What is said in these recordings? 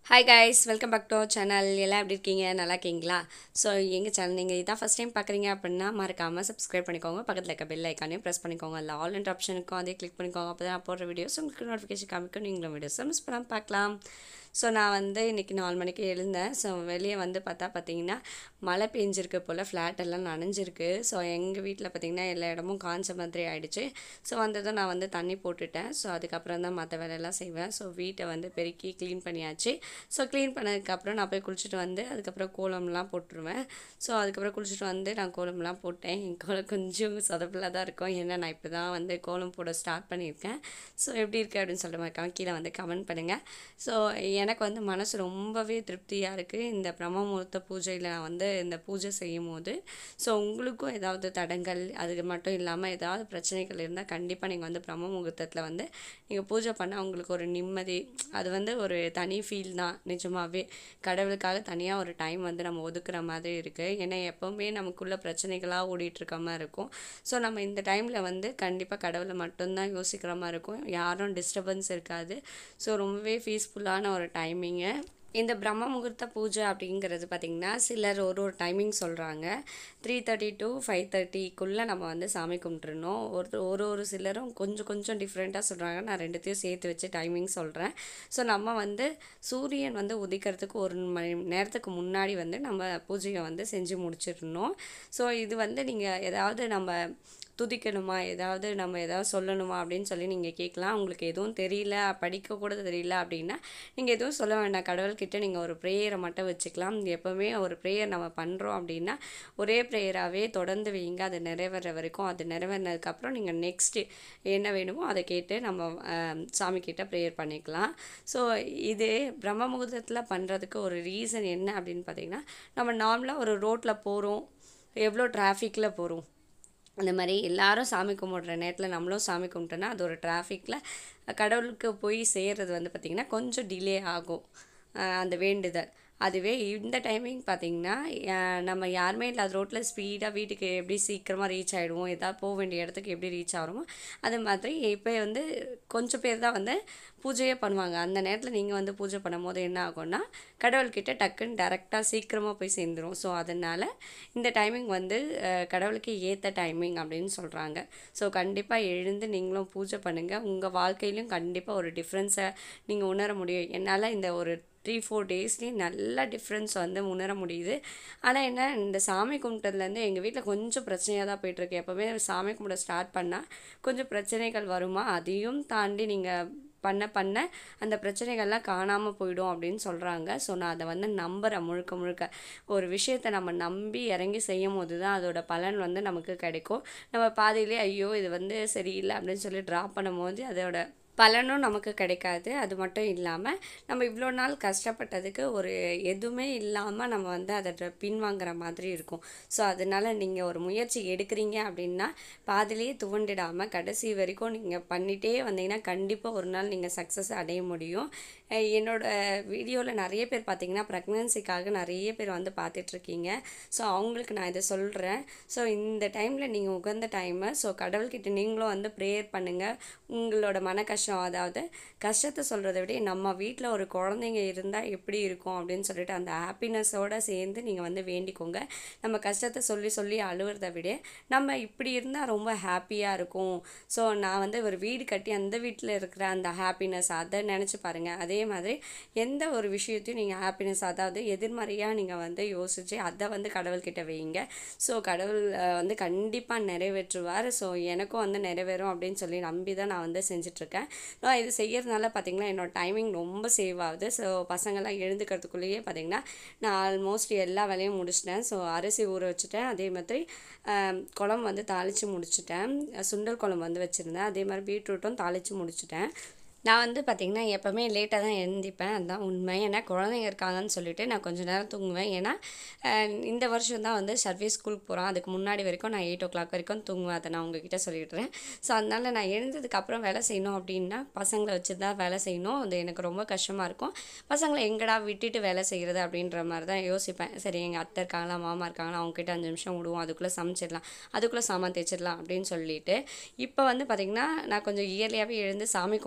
hi guys welcome back to channel எல்லாம் எப்படி இருக்கீங்க நல்லா இருக்கீங்களா ஸோ எங்கள் சேனல் நீங்கள் இதான் ஃபஸ்ட் டைம் பார்க்குறீங்க அப்படின்னா மறக்காமல் சப்ஸ்கிரைப் பண்ணிக்கோங்க பக்கத்தில் இருக்க பெல் ஐக்கானே ப்ரெஸ் பண்ணிக்கோங்க அதில் ஆல் அண்ட் ஆப்ஷனுக்கும் அதே கிளிக் பண்ணிக்கோங்க அப்போ தான் நான் போடுற வீடியோஸ் உங்களுக்கு நோட்டிஃபிகேஷன் காமிக்கும் நீங்களும் வீடியோஸை மிஸ் பண்ணாமல் பார்க்கலாம் ஸோ நான் வந்து இன்றைக்கி நாலு மணிக்கு எழுந்தேன் ஸோ வெளியே வந்து பார்த்தா பார்த்தீங்கன்னா மழை பெஞ்சிருக்கு போல் ஃப்ளாட் எல்லாம் நனைஞ்சிருக்கு ஸோ எங்கள் வீட்டில் பார்த்தீங்கன்னா எல்லா இடமும் காஞ்ச மாதிரி ஆயிடுச்சு ஸோ வந்ததும் நான் வந்து தண்ணி போட்டுட்டேன் ஸோ அதுக்கப்புறம் தான் மற்ற வேலையெல்லாம் செய்வேன் ஸோ வீட்டை வந்து பெருக்கி க்ளீன் பண்ணியாச்சு ஸோ க்ளீன் பண்ணதுக்கப்புறம் நான் போய் குளிச்சுட்டு வந்து அதுக்கப்புறம் கோலம்லாம் போட்டுருவேன் ஸோ அதுக்கப்புறம் குளிச்சுட்டு வந்து நான் கோலம்லாம் போட்டேன் என் கோலம் கொஞ்சம் சொதப்பில் தான் இருக்கும் ஏன்னா நான் இப்போ தான் வந்து கோலம் போட ஸ்டார்ட் பண்ணியிருக்கேன் ஸோ எப்படி இருக்குது அப்படின்னு சொல்லிட்டு மறக்காம கீழே வந்து கமெண்ட் பண்ணுங்கள் ஸோ எனக்கு வந்து மனசு ரொம்பவே திருப்தியாக இருக்குது இந்த பிரம்ம முகூர்த்த பூஜையில் நான் வந்து இந்த பூஜை செய்யும் போது ஸோ உங்களுக்கும் ஏதாவது தடங்கள் அது மட்டும் இல்லாமல் ஏதாவது பிரச்சனைகள் இருந்தால் கண்டிப்பாக நீங்கள் வந்து பிரம்ம முகூர்த்தத்தில் வந்து நீங்கள் பூஜை பண்ணால் உங்களுக்கு ஒரு நிம்மதி அது வந்து ஒரு தனி ஃபீல் தான் நிஜமாகவே கடவுளுக்காக தனியாக ஒரு டைம் வந்து நம்ம ஒதுக்குற மாதிரி இருக்குது ஏன்னா எப்போவுமே நமக்குள்ள பிரச்சனைகளாக ஓடிட்டுருக்க மாதிரி இருக்கும் ஸோ நம்ம இந்த டைமில் வந்து கண்டிப்பாக கடவுளை மட்டும்தான் யோசிக்கிற மாதிரி இருக்கும் யாரும் டிஸ்டர்பன்ஸ் இருக்காது ஸோ ரொம்பவே பீஸ்ஃபுல்லான ஒரு டைமிங்கு இந்த பிரம்ம முகூர்த்த பூஜை அப்படிங்கிறது பார்த்திங்கன்னா சிலர் ஒரு ஒரு டைமிங் சொல்கிறாங்க த்ரீ தேர்ட்டி டு ஃபைவ் தேர்ட்டிக்குள்ளே நம்ம வந்து சாமி கும்பிட்றணும் ஒரு ஒரு ஒரு சிலரும் கொஞ்சம் கொஞ்சம் டிஃப்ரெண்ட்டாக சொல்கிறாங்க நான் ரெண்டுத்தையும் சேர்த்து வச்சு டைமிங் சொல்கிறேன் ஸோ நம்ம வந்து சூரியன் வந்து உதிக்கிறதுக்கு ஒரு மணி நேரத்துக்கு முன்னாடி வந்து நம்ம பூஜையை வந்து செஞ்சு முடிச்சிடணும் ஸோ இது வந்து நீங்கள் ஏதாவது நம்ம துதிக்கணுமா ஏதாவது நம்ம ஏதாவது சொல்லணுமா அப்படின்னு சொல்லி நீங்கள் கேட்கலாம் உங்களுக்கு எதுவும் தெரியல படிக்க கூட தெரியல அப்படின்னா நீங்கள் எதுவும் சொல்ல வேண்டாம் கடவுள்கிட்ட நீங்கள் ஒரு ப்ரேயரை மட்டும் வச்சுக்கலாம் எப்போவுமே ஒரு ப்ரேயர் நம்ம பண்ணுறோம் அப்படின்னா ஒரே ப்ரேயராகவே தொடர்ந்து வைங்க அது நிறைவேற வரைக்கும் அது நிறைவேறினதுக்கப்புறம் நீங்கள் நெக்ஸ்ட்டு என்ன வேணுமோ அதை கேட்டு நம்ம சாமி கிட்ட ப்ரேயர் பண்ணிக்கலாம் ஸோ இது பிரம்ம முகூர்த்தத்தில் பண்ணுறதுக்கு ஒரு ரீசன் என்ன அப்படின்னு பார்த்தீங்கன்னா நம்ம நார்மலாக ஒரு ரோட்டில் போகிறோம் எவ்வளோ டிராஃபிக்கில் போகிறோம் அந்த மாதிரி எல்லாரும் சாமி கும்பிட்ற நேரத்தில் நம்மளும் சாமி கும்பிட்டோன்னா அது ஒரு டிராஃபிக்கில் கடவுளுக்கு போய் சேர்றது வந்து பார்த்திங்கன்னா கொஞ்சம் டிலே ஆகும் அந்த வேண்டுதல் அதுவே இந்த டைமிங் பார்த்திங்கன்னா நம்ம யாருமே இல்லாத ரோட்டில் ஸ்பீடாக வீட்டுக்கு எப்படி சீக்கிரமாக ரீச் ஆகிடுவோம் எதாவது போக வேண்டிய இடத்துக்கு எப்படி ரீச் ஆகிறோமோ அது மாதிரி இப்போ வந்து கொஞ்சம் பேர் தான் வந்து பூஜையே பண்ணுவாங்க அந்த நேரத்தில் நீங்கள் வந்து பூஜை பண்ணும்போது என்ன ஆகும்னா கடவுள்கிட்ட டக்குன்னு டேரெக்டாக சீக்கிரமாக போய் சேர்ந்துடும் ஸோ அதனால் இந்த டைமிங் வந்து கடவுளுக்கு ஏற்ற டைமிங் அப்படின்னு சொல்கிறாங்க ஸோ கண்டிப்பாக எழுந்து நீங்களும் பூஜை பண்ணுங்கள் உங்கள் வாழ்க்கையிலையும் கண்டிப்பாக ஒரு டிஃப்ரென்ஸை நீங்கள் உணர முடியும் என்னால் இந்த ஒரு த்ரீ ஃபோர் டேஸ்லேயும் நல்ல டிஃப்ரென்ஸ் வந்து உணர முடியுது ஆனால் என்ன இந்த சாமி கும்பிட்டதுலேருந்து எங்கள் வீட்டில் கொஞ்சம் பிரச்சனையாக தான் போயிட்டுருக்கு எப்போவுமே சாமி கும்பிட ஸ்டார்ட் பண்ணால் கொஞ்சம் பிரச்சனைகள் வருமா அதையும் தாண்டி நீங்கள் பண்ண பண்ண அந்த பிரச்சனைகள்லாம் காணாமல் போயிடும் அப்படின்னு சொல்கிறாங்க ஸோ நான் அதை வந்து நம்புகிறேன் முழுக்க முழுக்க ஒரு விஷயத்தை நம்ம நம்பி இறங்கி செய்யும் போது தான் அதோட பலன் வந்து நமக்கு கிடைக்கும் நம்ம பாதியிலே ஐயோ இது வந்து சரியில்லை அப்படின்னு சொல்லி ட்ராப் பண்ணும்போது அதோட பலனும் நமக்கு கிடைக்காது அது மட்டும் இல்லாமல் நம்ம இவ்வளோ நாள் கஷ்டப்பட்டதுக்கு ஒரு எதுவுமே இல்லாமல் நம்ம வந்து அதை பின்வாங்குற மாதிரி இருக்கும் ஸோ அதனால் நீங்கள் ஒரு முயற்சி எடுக்கிறீங்க அப்படின்னா பாதிலேயே துவண்டிடாமல் கடைசி வரைக்கும் நீங்கள் பண்ணிகிட்டே வந்தீங்கன்னா கண்டிப்பாக ஒரு நாள் நீங்கள் சக்ஸஸ் அடைய முடியும் என்னோடய வீடியோவில் நிறைய பேர் பார்த்தீங்கன்னா ப்ரெக்னன்சிக்காக நிறைய பேர் வந்து பார்த்துட்ருக்கீங்க ஸோ அவங்களுக்கு நான் இதை சொல்கிறேன் ஸோ இந்த டைமில் நீங்கள் உகந்த டைமு ஸோ கடவுள்கிட்ட நீங்களும் வந்து ப்ரேயர் பண்ணுங்கள் உங்களோட மன கஷ்டம் அதாவது கஷ்டத்தை சொல்கிறத விட நம்ம வீட்டில் ஒரு குழந்தைங்க இருந்தால் எப்படி இருக்கும் அப்படின்னு சொல்லிட்டு அந்த ஹாப்பினஸோடு சேர்ந்து நீங்கள் வந்து வேண்டிக்கோங்க நம்ம கஷ்டத்தை சொல்லி சொல்லி அழுகிறத விட நம்ம இப்படி இருந்தால் ரொம்ப ஹாப்பியாக இருக்கும் ஸோ நான் வந்து ஒரு வீடு கட்டி அந்த வீட்டில் இருக்கிற அந்த ஹாப்பினஸ் அதை நினச்சி பாருங்கள் அதே மாதிரி எந்த ஒரு விஷயத்தையும் நீங்கள் ஹாப்பினஸ் அதாவது எதிர்மறையாக நீங்கள் வந்து யோசித்து அதை வந்து கடவுள்கிட்ட வைங்க ஸோ கடவுள் வந்து கண்டிப்பாக நிறைவேற்றுவார் ஸோ எனக்கும் வந்து நிறைவேறும் அப்படின்னு சொல்லி நம்பி தான் நான் வந்து செஞ்சிட்ருக்கேன் நான் இது செய்கிறதுனால பார்த்திங்கன்னா என்னோடய டைமிங் ரொம்ப சேவ் ஆகுது ஸோ பசங்கள்லாம் எழுந்துக்கிறதுக்குள்ளேயே பார்த்திங்கன்னா நான் ஆல்மோஸ்ட் எல்லா வேலையும் முடிச்சிட்டேன் ஸோ அரிசி ஊற வச்சுட்டேன் அதே மாதிரி குழம்பு வந்து தாளித்து முடிச்சிட்டேன் சுண்டல் குழம்பு வந்து வச்சுருந்தேன் அதே மாதிரி பீட்ரூட்டும் தாளித்து முடிச்சிட்டேன் நான் வந்து பார்த்திங்கன்னா எப்போவுமே லேட்டாக தான் எழுந்திப்பேன் அதுதான் உண்மை ஏன்னா குழந்தைங்க இருக்காங்கன்னு சொல்லிட்டு நான் கொஞ்சம் நேரம் தூங்குவேன் ஏன்னா இந்த வருஷம் தான் வந்து சர்வீஸ் ஸ்கூலுக்கு போகிறோம் அதுக்கு முன்னாடி வரைக்கும் நான் எயிட் ஓ கிளாக் வரைக்கும் தூங்குவேன் அதை நான் உங்ககிட்ட சொல்லிடுறேன் ஸோ அதனால் நான் எழுந்ததுக்கப்புறம் வேலை செய்யணும் அப்படின்னா பசங்களை வச்சு தான் வேலை செய்யணும் அது எனக்கு ரொம்ப கஷ்டமாக இருக்கும் பசங்களை எங்கடா விட்டுட்டு வேலை செய்கிறது அப்படின்ற மாதிரி தான் யோசிப்பேன் சரி எங்கள் அத்தை இருக்காங்களா மாமா இருக்காங்களா அவங்ககிட்ட அஞ்சு நிமிஷம் விடுவோம் அதுக்குள்ளே சமைச்சிடலாம் அதுக்குள்ளே சாமான் தேய்ச்சிடலாம் அப்படின்னு சொல்லிட்டு இப்போ வந்து பார்த்திங்கன்னா நான் கொஞ்சம் இயர்லியாகவே எழுந்து சாமி கும்பிட்றதுனால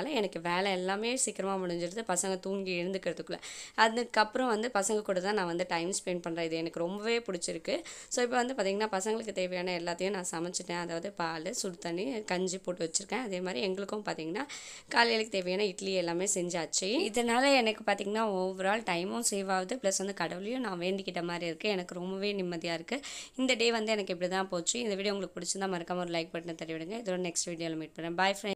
இருக்கிறதுனால எனக்கு வேலை எல்லாமே சீக்கிரமாக முடிஞ்சிருது பசங்க தூங்கி எழுந்துக்கிறதுக்குள்ளே அதுக்கப்புறம் வந்து பசங்க கூட தான் நான் வந்து டைம் ஸ்பெண்ட் பண்ணுறேன் இது எனக்கு ரொம்பவே பிடிச்சிருக்கு ஸோ இப்போ வந்து பார்த்திங்கன்னா பசங்களுக்கு தேவையான எல்லாத்தையும் நான் சமைச்சிட்டேன் அதாவது பால் சுடு தண்ணி கஞ்சி போட்டு வச்சுருக்கேன் அதே மாதிரி எங்களுக்கும் பார்த்திங்கன்னா காலையிலுக்கு தேவையான இட்லி எல்லாமே செஞ்சாச்சு இதனால் எனக்கு பார்த்திங்கன்னா ஓவரால் டைமும் சேவ் ஆகுது ப்ளஸ் வந்து கடவுளையும் நான் வேண்டிக்கிட்ட மாதிரி இருக்குது எனக்கு ரொம்பவே நிம்மதியாக இருக்குது இந்த டே வந்து எனக்கு இப்படி தான் போச்சு இந்த வீடியோ உங்களுக்கு பிடிச்சிருந்தா மறக்காம ஒரு லைக் பட்டனை தட்டி விடுங்க இதோட நெக்ஸ்ட் வீடியோவில் மீட் பண்ணுறேன் பாய் ஃப்ரெண்ட்